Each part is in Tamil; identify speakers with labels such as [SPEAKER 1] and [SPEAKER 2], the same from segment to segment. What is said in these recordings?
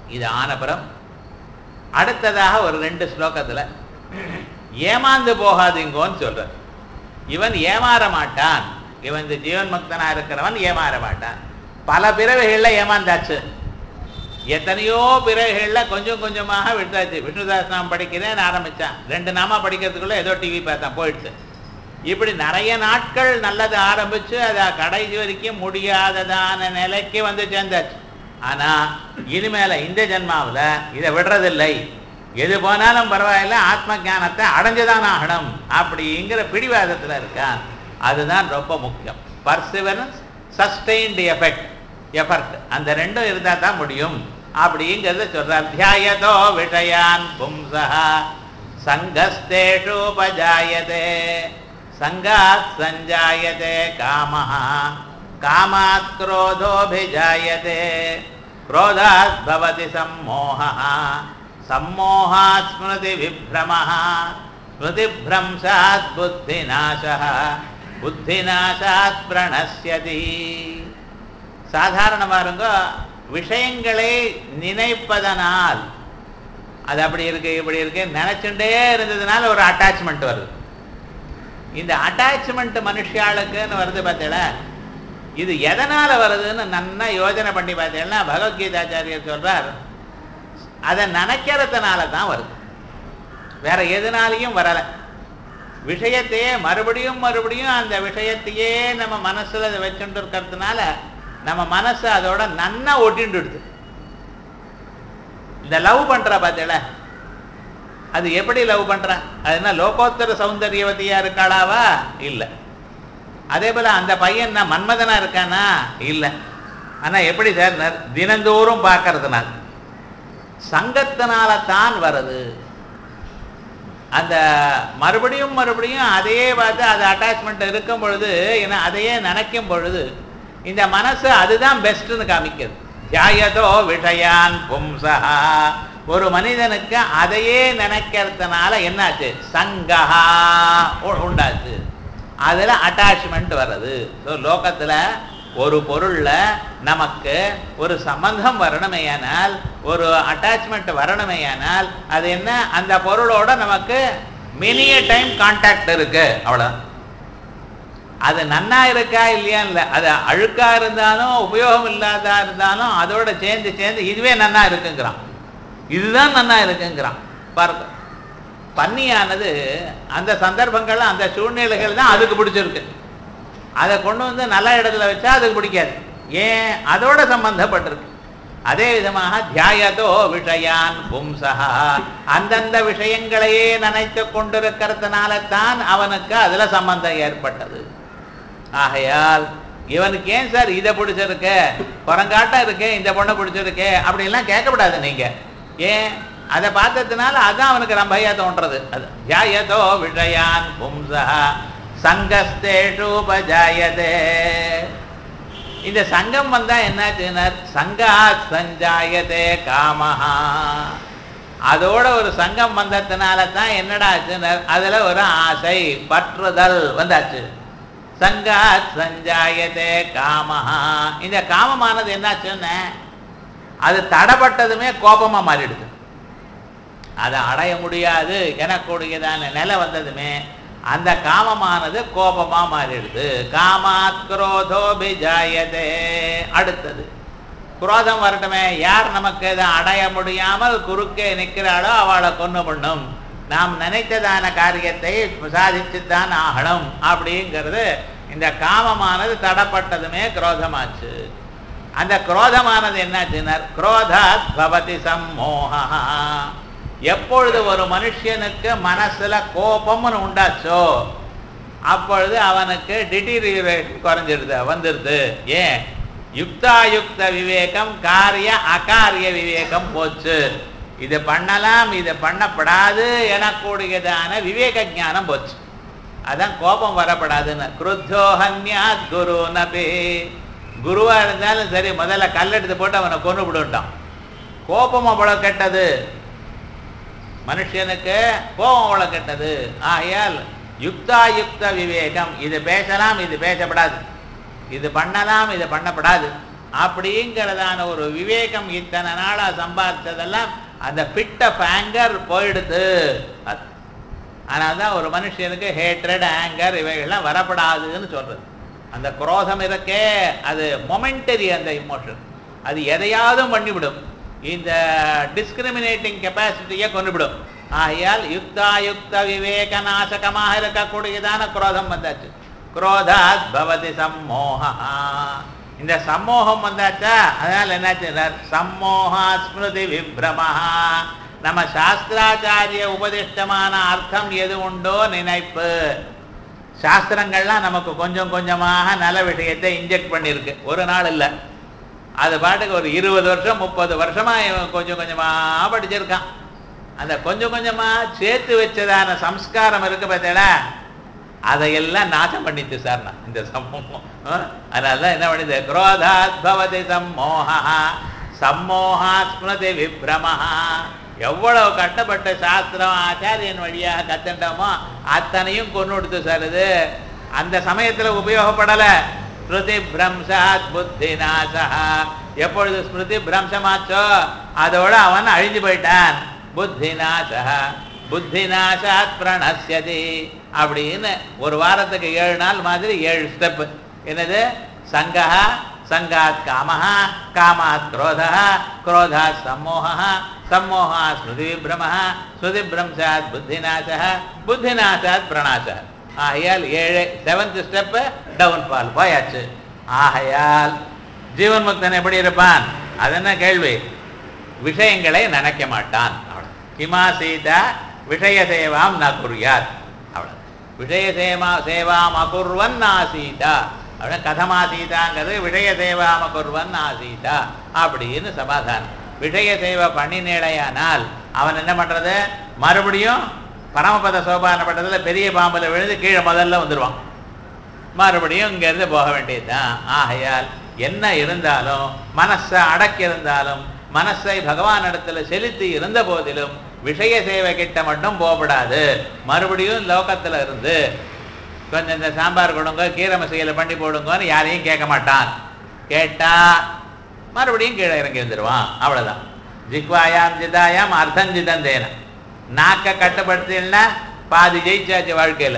[SPEAKER 1] இது ஆனபுரம் அடுத்ததாக ஒரு ரெண்டு ஸ்லோகத்துல ஏமாந்து போகாதீங்கோன்னு சொல்றார் இவன் ஏமாற மாட்டான் இவன் இந்த ஜீவன் முக்தனா இருக்கிறவன் ஏமாற மாட்டான் பல பிறவைகள்ல ஏமாந்தாச்சு எத்தனையோ பிறவைகள்ல கொஞ்சம் கொஞ்சமாக விட்டாச்சு விஷ்ணுதாஸ் நாம் படிக்கிறேன் ஆரம்பிச்சான் ரெண்டு நாமா படிக்கிறதுக்குள்ள ஏதோ டிவி பார்த்தேன் போயிடுச்சு இப்படி நிறைய நாட்கள் நல்லது ஆரம்பிச்சு அதை கடைசி வரைக்கும் முடியாததான நிலைக்கு வந்து சேர்ந்தாச்சு ஆனா இனிமேல இந்த ஜென்மாவுல இதை விடுறதில்லை எது போனாலும் பரவாயில்ல ஆத்ம ஞானத்தை அடைஞ்சுதான் ஆகணும் அப்படிங்கிற பிடிவாதத்துல இருக்கான் அதுதான் ரொம்ப முக்கியம் பர்சிவரன்ஸ் சஸ்டெயின்டு எஃபெக்ட் எஃபர்ட் அந்த ரெண்டும் இருந்தா தான் முடியும் அப்படிங்கிறத சொல்றார் தியாயதோ விஷயான் பும்சா சங்கஸ்தேஷோபஜாயதே சங்காத் சஞ்சாயதே காமஹ காமாத் क्रोधोऽभिजायते क्रोधात् भवति सम्मोहः सम्मोहात् स्मृतिविभ्रमः स्मृतिभ्रंशात् बुद्धिनाशः புத்திநாசாத் பிரணஸ்யதி சாதாரண பாருங்க விஷயங்களை நினைப்பதனால் அது அப்படி இருக்கு இப்படி இருக்கு நினைச்சுட்டே இருந்ததுனால ஒரு அட்டாச்மெண்ட் வருது இந்த அட்டாச்மெண்ட் மனுஷாளுக்குன்னு வருது பார்த்தீங்களா இது எதனால வருதுன்னு நன்னா யோஜனை பண்ணி பார்த்தீங்கன்னா பகவத்கீதாச்சாரியர் சொல்றார் அதை நினைக்கிறதுனால தான் வருது வேற எதுனாலையும் வரலை விஷயத்தையே மறுபடியும் மறுபடியும் அந்த விஷயத்தையே நம்ம மனசுல அதை வச்சுட்டு இருக்கிறதுனால நம்ம மனசு அதோட நன்னா ஒட்டிண்டுடுது இந்த லவ் பண்ற பார்த்தீங்களா அது எப்படி லவ் பண்றா அது என்ன லோகோத்தர சௌந்தரியவதியா இருக்காளாவா இல்லை அதே போல அந்த பையன் நான் மன்மதனா இருக்கானா இல்லை ஆனா எப்படி சார் தினந்தோறும் பார்க்கறதுனால சங்கத்தினால தான் வருது அந்த மறுபடியும் மறுபடியும் அதையே பார்த்து அது அட்டாச்மெண்ட் இருக்கும் பொழுது ஏன்னா அதையே நினைக்கும் பொழுது இந்த மனசு அதுதான் பெஸ்ட்னு காமிக்கிறது தியாயதோ விஷயான் பும்சா ஒரு மனிதனுக்கு அதையே நினைக்கிறதுனால என்னாச்சு சங்கஹா உண்டாச்சு அதுல அட்டாச்மெண்ட் வர்றது ஸோ லோகத்துல ஒரு பொருள்ல நமக்கு ஒரு சம்பந்தம் வரணுமேயானால் ஒரு அட்டாச்மெண்ட் வரணுமேயானால் அது என்ன அந்த பொருளோட நமக்கு மினிய டைம் கான்டாக்ட் இருக்கு அவ்வளவுதான் அது நன்னா இருக்கா இல்லையா இல்லை அது அழுக்கா இருந்தாலும் உபயோகம் இல்லாதா இருந்தாலும் அதோட சேர்ந்து சேர்ந்து இதுவே நன்னா இருக்குங்கிறான் இதுதான் நன்னா இருக்குங்கிறான் பாருங்க பன்னியானது அந்த சந்தர்ப்பங்கள் அந்த சூழ்நிலைகள் தான் அதுக்கு பிடிச்சிருக்கு அதை கொண்டு வந்து நல்ல இடத்துல வச்சா அதுக்கு பிடிக்காது ஏன் அதோட சம்பந்தப்பட்டிருக்கு அதே விதமாக தியாயதோ விஷயான் பும்சா அந்தந்த விஷயங்களையே நினைத்து கொண்டிருக்கிறதுனால தான் அவனுக்கு அதுல சம்பந்தம் ஏற்பட்டது ஆகையால் இவனுக்கு ஏன் சார் இதை பிடிச்சிருக்கு குரங்காட்டம் இருக்கு இந்த பொண்ணை பிடிச்சிருக்கு அப்படின்லாம் கேட்கக்கூடாது நீங்க ஏன் அதை பார்த்ததுனால அதான் அவனுக்கு ரம்பையா தோன்றது அது தியாயதோ விஷயான் பும்சா சங்கஸ்தேஷூபஜாயதே இந்த சங்கம் வந்தா என்னாச்சுன்னா சங்கா சஞ்சாயதே காமஹா அதோட ஒரு சங்கம் வந்ததுனால தான் என்னடா ஆச்சுன்னா அதுல ஒரு ஆசை பற்றுதல் வந்தாச்சு சங்கா சஞ்சாயதே காமஹா இந்த காமமானது என்னாச்சுன்னு அது தடப்பட்டதுமே கோபமா மாறிடுது அதை அடைய முடியாது எனக்கூடியதான நிலை வந்ததுமே அந்த காமமானது கோபமா மாறிடுது காமாத் குரோதோபிஜாயதே அடுத்தது குரோதம் வரட்டுமே யார் நமக்கு இதை அடைய முடியாமல் குறுக்கே நிற்கிறாளோ அவளை கொண்டு பண்ணும் நாம் நினைத்ததான காரியத்தை சாதிச்சுத்தான் ஆகணும் அப்படிங்கிறது இந்த காமமானது தடப்பட்டதுமே குரோதமாச்சு அந்த குரோதமானது என்னாச்சுன்னா குரோதாத் பவதி சம்மோகா எப்பொழுது ஒரு மனுஷனுக்கு மனசுல கோபம்னு உண்டாச்சோ அப்பொழுது அவனுக்கு டிட்டீரியரேஷன் குறைஞ்சிடுது வந்துடுது ஏன் யுக்தாயுக்த விவேகம் காரிய அகாரிய விவேகம் போச்சு இது பண்ணலாம் இது பண்ணப்படாது எனக்கூடியதான விவேக ஞானம் போச்சு அதான் கோபம் வரப்படாதுன்னு குருத்தோஹன்யாத் குரு நபி குருவா இருந்தாலும் சரி முதல்ல கல்லெடுத்து போட்டு அவனை கொண்டு விடுட்டான் கோபம் அவ்வளவு கெட்டது மனுஷனுக்கு கோபம் அவ்வளவு கெட்டது ஆகையால் யுக்தாயுக்த விவேகம் இது பேசலாம் இது பேசப்படாது இது பண்ணலாம் இது பண்ணப்படாது அப்படிங்கிறதான ஒரு விவேகம் இத்தனை நாளா சம்பாதிச்சதெல்லாம் அந்த ஃபிட் ஆஃப் ஆங்கர் போயிடுது அது ஆனால் தான் ஒரு மனுஷனுக்கு ஹேட்ரட் ஆங்கர் இவைகள்லாம் வரப்படாதுன்னு சொல்றது அந்த குரோதம் இருக்கே அது மொமெண்டரி அந்த இமோஷன் அது எதையாவது பண்ணிவிடும் இந்த டிஸ்கிரிமினேட்டிங் கெப்பாசிட்டியை கொண்டுவிடும் ஆகையால் யுக்தாயுக்த விவேக நாசகமாக இருக்கக்கூடியதான குரோதம் வந்தாச்சு குரோதாத் பவதி சம்மோகா இந்த சம்மோகம் வந்தாச்சா அதனால என்னாச்சு சம்மோகா ஸ்மிருதி விப்ரமஹா நம்ம சாஸ்திராச்சாரிய உபதிஷ்டமான அர்த்தம் எது உண்டோ நினைப்பு சாஸ்திரங்கள்லாம் நமக்கு கொஞ்சம் கொஞ்சமாக நல்ல விஷயத்தை இன்ஜெக்ட் பண்ணியிருக்கு ஒரு நாள் இல்லை அது பாட்டுக்கு ஒரு இருபது வருஷம் முப்பது வருஷமா இவன் கொஞ்சம் கொஞ்சமா படிச்சிருக்கான் அந்த கொஞ்சம் கொஞ்சமா சேர்த்து வச்சதான சம்ஸ்காரம் இருக்கு பார்த்தீங்களா அதையெல்லாம் நாசம் பண்ணிட்டு சார் நான் இந்த சமூகம் அதனாலதான் என்ன பண்ணுது குரோதாத் பவதி சம்மோகா சம்மோகா ஸ்மிருதி விப்ரமஹா எவ்வளவு கட்டப்பட்ட சாஸ்திரம் ஆச்சாரியன் வழியாக கத்துட்டோமோ அத்தனையும் கொண்டு கொடுத்து சார் இது அந்த சமயத்துல உபயோகப்படல ஸ்மிருதி பிரம்சாத் புத்தி நாசா எப்பொழுது ஸ்மிருதி பிரம்சமாச்சோ அதோட அவன் அழிஞ்சு போயிட்டான் புத்தி நாசா புத்தி நாசாத் பிரணஸ்யதி அப்படின்னு ஒரு வாரத்துக்கு ஏழு நாள் மாதிரி ஏழு ஸ்டெப் என்னது சங்கஹா சங்காத் காமஹா காமாத் குரோதா குரோதாத் சம்மோகா சம்மோகா ஸ்மிருதி விப்ரமஹ ஸ்மிருதி பிரம்சாத் புத்திநாசா புத்திநாசாத் பிரணாசா ஆகையால் ஏழு செவன்த் ஸ்டெப் டவுன் ஃபால் போயாச்சு ஆகையால் ஜீவன் முக்தன் எப்படி இருப்பான் அது என்ன கேள்வி விஷயங்களை நினைக்க மாட்டான் அவ்வளவு கிமா சீதா விஷய சேவாம் ந குறியாத் அவ்வளவு விஷய சேமா சேவாம் அகுர்வன் ஆசீதா அப்படின்னா கதமாசீதாங்கிறது விஷய சேவாம் அகுர்வன் ஆசீதா அப்படின்னு சமாதானம் விஷய சேவை பண்ணினேடையானால் அவன் என்ன பண்றது மறுபடியும் பரமபத சோபான பட்டத்துல பெரிய பாம்புல விழுந்து கீழே முதல்ல வந்துடுவான் மறுபடியும் இங்கேருந்து போக வேண்டியதுதான் ஆகையால் என்ன இருந்தாலும் மனசை அடக்கி இருந்தாலும் மனசை பகவான் இடத்துல செலுத்தி இருந்த போதிலும் விஷய சேவை கிட்ட மட்டும் போகப்படாது மறுபடியும் லோகத்துல இருந்து கொஞ்சம் இந்த சாம்பார் கொடுங்க கீரை மசையில பண்ணி போடுங்கன்னு யாரையும் கேட்க மாட்டான் கேட்டா மறுபடியும் கீழே இறங்கி வந்துடுவான் அவ்வளவுதான் ஜிக்வாயாம் ஜிதாயாம் அர்த்தம் ஜிதந்தேன நாக்க கட்டுப்படுத்தினா பாதி ஜெயிச்சாச்சு வாழ்க்கையில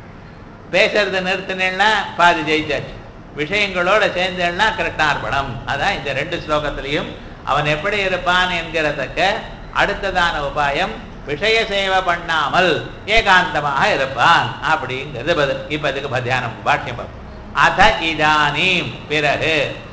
[SPEAKER 1] பேசுறதை நிறுத்தினேன்னா பாதி ஜெயிச்சாச்சு விஷயங்களோட சேர்ந்தேன்னா கிருஷ்ணார்பணம் அதான் இந்த ரெண்டு ஸ்லோகத்திலையும் அவன் எப்படி இருப்பான் என்கிறதுக்கு அடுத்ததான உபாயம் விஷய சேவை பண்ணாமல் ஏகாந்தமாக இருப்பான் அப்படிங்கிறது பதில் இப்ப இதுக்கு பத்தியானம் பாஷ்யம் பார்ப்போம். அத இதானீம் பிறகு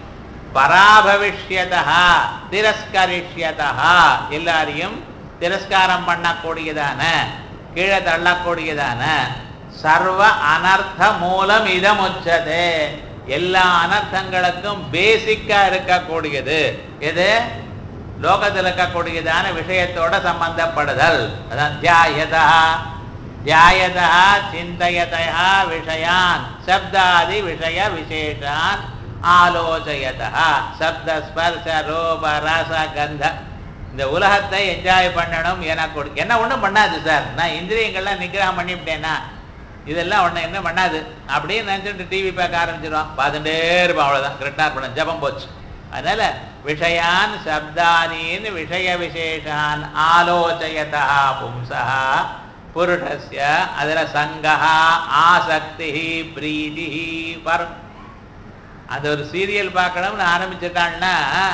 [SPEAKER 1] பராபவிஷ்யதா திரஸ்கரிஷ்யதா எல்லாரையும் திரஸ்காரம் பண்ணக்கூடியதான கீழே தள்ளக்கூடியதான சர்வ அனர்த்த மூலம் இதமுச்சதே எல்லா அனர்த்தங்களுக்கும் பேசிக்கா இருக்கக்கூடியது எது லோகத்தில் இருக்கக்கூடியதான விஷயத்தோட சம்பந்தப்படுதல் அதான் தியாயதா தியாயதா சிந்தயதா விஷயான் சப்தாதி விஷய விசேஷான் ஆலோசயதா சப்த ஸ்பர்ச ரூப ரச கந்த இந்த உலகத்தை என்ஜாய் பண்ணணும் எனக்கு என்ன ஒன்றும் பண்ணாது சார் நான் இந்திரியங்கள்லாம் நிகிரகம் பண்ணிவிட்டேன்னா இதெல்லாம் ஒன்று என்ன பண்ணாது அப்படின்னு நினச்சிட்டு டிவி பார்க்க ஆரம்பிச்சிடும் பார்த்துட்டே இருப்போம் அவ்வளோதான் கிருஷ்ணார்பணம் ஜபம் போச்சு அதனால விஷயான் சப்தானின்னு விஷய விசேஷான் ஆலோசயதா பும்சா புருஷஸ்ய அதுல சங்கஹா ஆசக்தி பிரீதி வரும் அது ஒரு சீரியல் பார்க்கணும்னு ஆரம்பிச்சுட்டான்னா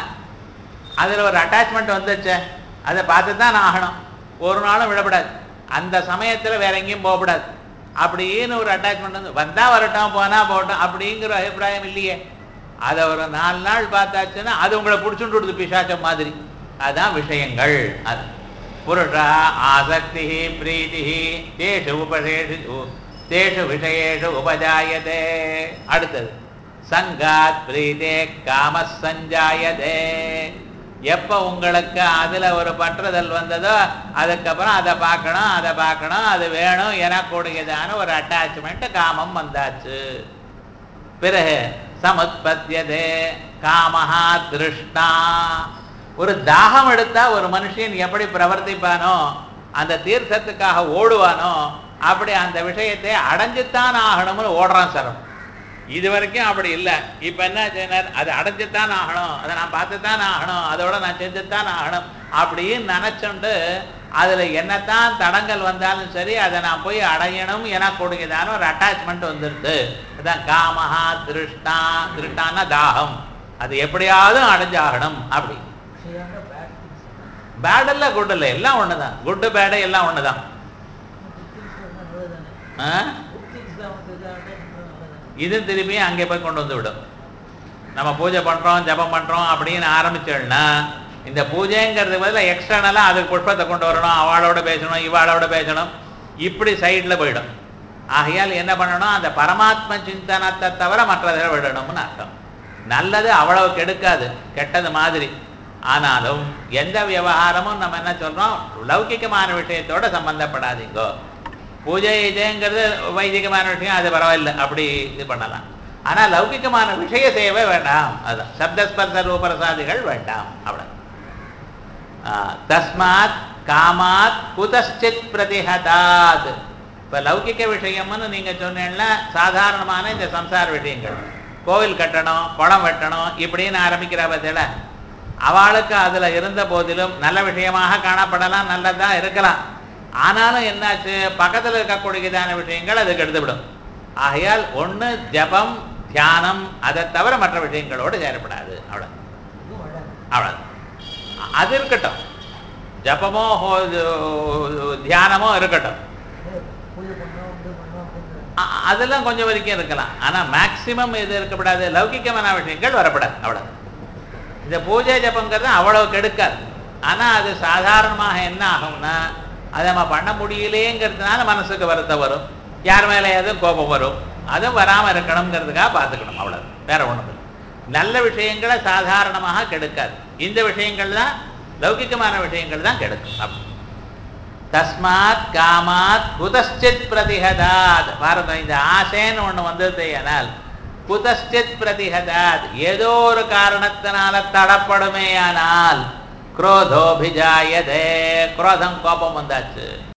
[SPEAKER 1] அதுல ஒரு அட்டாச்மெண்ட் வந்துச்சு அதை பார்த்து தான் ஆகணும் ஒரு நாளும் விடப்படாது அந்த சமயத்துல வேற எங்கேயும் போகக்கூடாது அப்படின்னு ஒரு அட்டாச்மெண்ட் வந்து வந்தா வரட்டும் போனா போகட்டும் அப்படிங்கிற அபிப்பிராயம் இல்லையே அதை ஒரு நாலு நாள் பார்த்தாச்சுன்னா அது உங்களை பிடிச்சுட்டு விடுது பிசாச்சம் மாதிரி அதான் விஷயங்கள் அது புருஷா ஆசக்தி பிரீதி தேஷு உபசேஷு தேஷு விஷயேஷு உபஜாயதே அடுத்தது சங்காத் பிரீதே காம சஞ்சாயதே எப்ப உங்களுக்கு அதுல ஒரு பற்றுதல் வந்ததோ அதுக்கப்புறம் அதை பார்க்கணும் அதை பார்க்கணும் அது வேணும் எனக்கூடியதான ஒரு அட்டாச்மெண்ட் காமம் வந்தாச்சு பிறகு சமுத்பத்தியதே காமஹா திருஷ்ணா ஒரு தாகம் எடுத்தா ஒரு மனுஷன் எப்படி பிரவர்த்திப்பானோ அந்த தீர்த்தத்துக்காக ஓடுவானோ அப்படி அந்த விஷயத்தை அடைஞ்சுத்தான் ஆகணும்னு ஓடுறான் சார் இது வரைக்கும் அப்படி இல்லை இப்ப என்ன செய்யணும் அது அடைஞ்சுத்தான் ஆகணும் அதை நான் பார்த்துத்தான் ஆகணும் அதோட நான் செஞ்சுத்தான் ஆகணும் அப்படின்னு நினைச்சுண்டு அதுல என்னத்தான் தடங்கள் வந்தாலும் சரி அதை நான் போய் அடையணும் எனக்கூடியதான ஒரு அட்டாச்மெண்ட் வந்துருது அதான் காமஹா திருஷ்டா திருஷ்டான தாகம் அது எப்படியாவது அடைஞ்சாகணும் அப்படி
[SPEAKER 2] விஷயாங்க பேட் திங்ஸ்
[SPEAKER 1] பேட் இல்ல குட் இல்லை எல்லாம் ஒண்ணுதான் குட்டு பேடு எல்லாம் ஒண்ணுதான்
[SPEAKER 2] குட் திங்ஸ் நல்லதானே
[SPEAKER 1] ஆ?
[SPEAKER 2] குட் திங்ஸ் தான் வந்து நல்லதானே
[SPEAKER 1] இது திருப்பியும் அங்கே போய் கொண்டு வந்து விடும் நம்ம பூஜை பண்றோம் ஜபம் பண்றோம் அப்படின்னு ஆரம்பிச்சோம்னா இந்த பூஜைங்கிறது பதில் எக்ஸ்டர்னலாக அதுக்கு புஷ்பத்தை கொண்டு வரணும் அவளோட பேசணும் இவாளோட பேசணும் இப்படி சைடில் போயிடும் ஆகையால் என்ன பண்ணணும் அந்த பரமாத்ம சிந்தனத்தை தவிர மற்றதை விடணும்னு அர்த்தம் நல்லது அவ்வளவு கெடுக்காது கெட்டது மாதிரி ஆனாலும் எந்த விவகாரமும் நம்ம என்ன சொல்றோம் லௌகிகமான விஷயத்தோட சம்பந்தப்படாதீங்கோ பூஜை இதேங்கிறது வைதிகமான விஷயம் அது பரவாயில்லை அப்படி இது பண்ணலாம் ஆனா லௌகிகமான விஷய சேவை வேண்டாம் அதான் சப்தஸ்பர்ச ரூபரசாதிகள் வேண்டாம் அவ்வளவு ஆ, தஸ்மாத் காமாத் குதశ్చిத் பிரதிஹதாத் இப்ப லௌகிக விஷயம்னு நீங்க சொன்னீங்கன்னா சாதாரணமான இந்த சம்சார விஷயங்கள் கோவில் கட்டணும் குளம் வெட்டணும் இப்படின்னு ஆரம்பிக்கிற பதில அவளுக்கு அதுல இருந்த போதிலும் நல்ல விஷயமாக காணப்படலாம் நல்லதா இருக்கலாம் ஆனாலும் என்னாச்சு பக்கத்துல இருக்கக்கூடியதான விஷயங்கள் அது கெடுத்துவிடும் ஆகையால் ஒண்ணு ஜபம் தியானம் அதை தவிர மற்ற விஷயங்களோடு சேரப்படாது அவ்வளவு
[SPEAKER 2] இதுவும் வேண்டாம்
[SPEAKER 1] அவ்வளவு அது இருக்கட்டும் ஜபமோ ஹோ- இது- தியானமோ இருக்கட்டும்
[SPEAKER 2] பூஜை பண்ணோம் இது பண்ணோம் அப்படின்னு
[SPEAKER 1] அ- அதெல்லாம் கொஞ்சம் வரைக்கும் இருக்கலாம் ஆனா மேக்சிமம் எது இருக்கப்படாது லௌகிகமான விஷயங்கள் வரப்படாது அவ்வளவு இந்த பூஜை ஜபங்கிறது அவ்வளவு கெடுக்காது ஆனா அது சாதாரணமாக என்ன ஆகும்னா அதை நம்ம பண்ண முடியலேங்கிறதுனால மனசுக்கு வருத்தம் வரும் யார் மேலே எதுவும் கோபம் வரும் அதுவும் வராம இருக்கணுங்கிறதுக்காக பார்த்துக்கணும் அவ்வளவு வேற ஒண்ணும் இல்லை நல்ல விஷயங்களை சாதாரணமாக கெடுக்காது இந்த விஷயங்கள் தான் லௌகிகமான விஷயங்கள் தான் கெடுக்கும் அப்படி தஸ்மாத் காமாத் குதశ్చిத் பிரதிஹதாத் பாருங்க இந்த ஆசைன்னு ஒண்ணு வந்தது ஆனால் குதశ్చిத் பிரதிஹதாத் ஏதோ ஒரு காரணத்தினால தடப்படுமேயானால் குரோதோபிஜாயதே குரோதம் கோபம் வந்தாச்சு